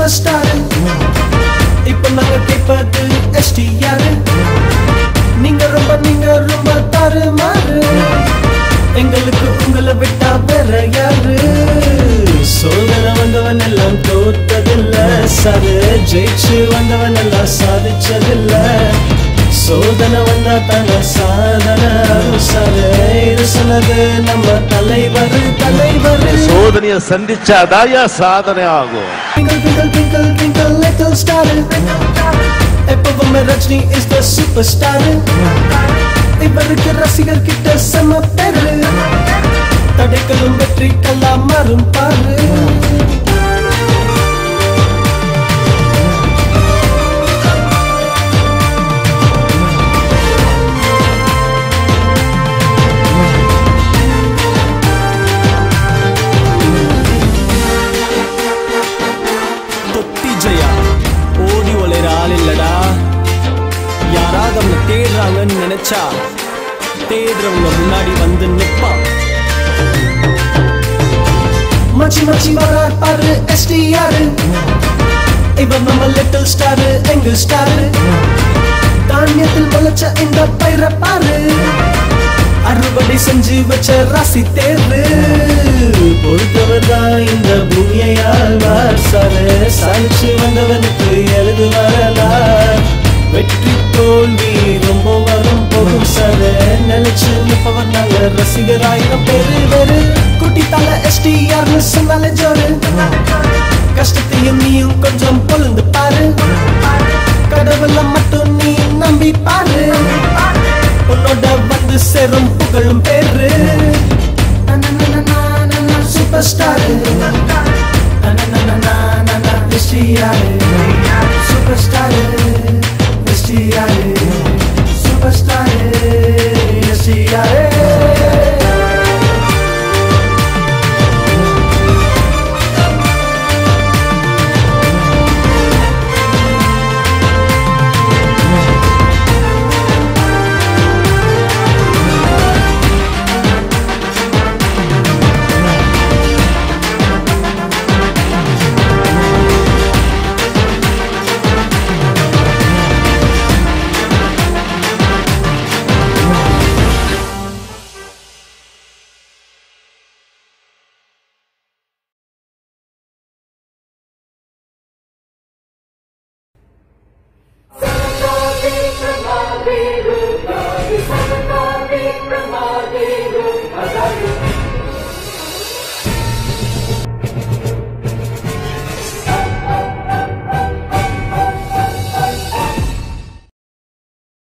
Super star இப்ப நாங்க கேட்பது எஸ்டிஆர் நீங்க ரொம்ப நீங்க ரொம்ப தாறுமாறு எங்களுக்கு உங்களை விட்டா வேற யாரு சோதனை வந்தவன் எல்லாம் தோத்ததில்ல சாரு ஜெயிச்சு வந்தவன் எல்லாம் சாதிச்சதில்ல சோதனை வந்தா தான சாதனை சாரு இது சொன்னது நம்ம தலைவர் தலைவர் சோதனையை சந்திச்சாதாயா சாதனை ஆகும் Twinkle, twinkle, twinkle, twinkle, little star. எப்பவுமே Rajini is the super star இவருக்கு ரசிகர் கிட்ட செம பேரு தடைகளும் வெற்றிக்கெல்லாம் மாறும் பாரு தொட்டி ஜெயா ஓடி ஒளைற ஆள் இல்லடா யாராவது அவனை தேடுறாங்கன்னு நினைச்சா தேடுறவங்க முன்னாடி வந்து நிப்பான் மச்சி மச்சி வர பாரு எஸ்டிஆர் இவர் நம்ம லிட்டில் ஸ்டார் எங்க ஸ்டார் தானியத்தில் முளைச்ச இந்த பயிர பாரு அறுவடை செஞ்சு வச்ச ராசி தேர்வு பொறுத்தவர் தான் இந்த பூமியை ஆழ்வார் சாரு சாதிச்சு வந்தவனுக்கு எழுது வரலார் வெற்றி தோல்வி ரொம்ப வரும் போகும் சாரு நினைச்சு நிப்பவர் நாங்க ரசிகராயிரம் பேரு வேறு குட்டி தலை எஸ்டிஆர்னு சொன்னாலே ஜோரு கஷ்டத்தையும் நீயும் கொஞ்சம் பொழுந்து பாரு கடவுள மட்டும் நீ நம்பி பாரு உன்னோட வந்து சேரும் புகழும் பேரு super star super star super star Salvation, Hallelujah.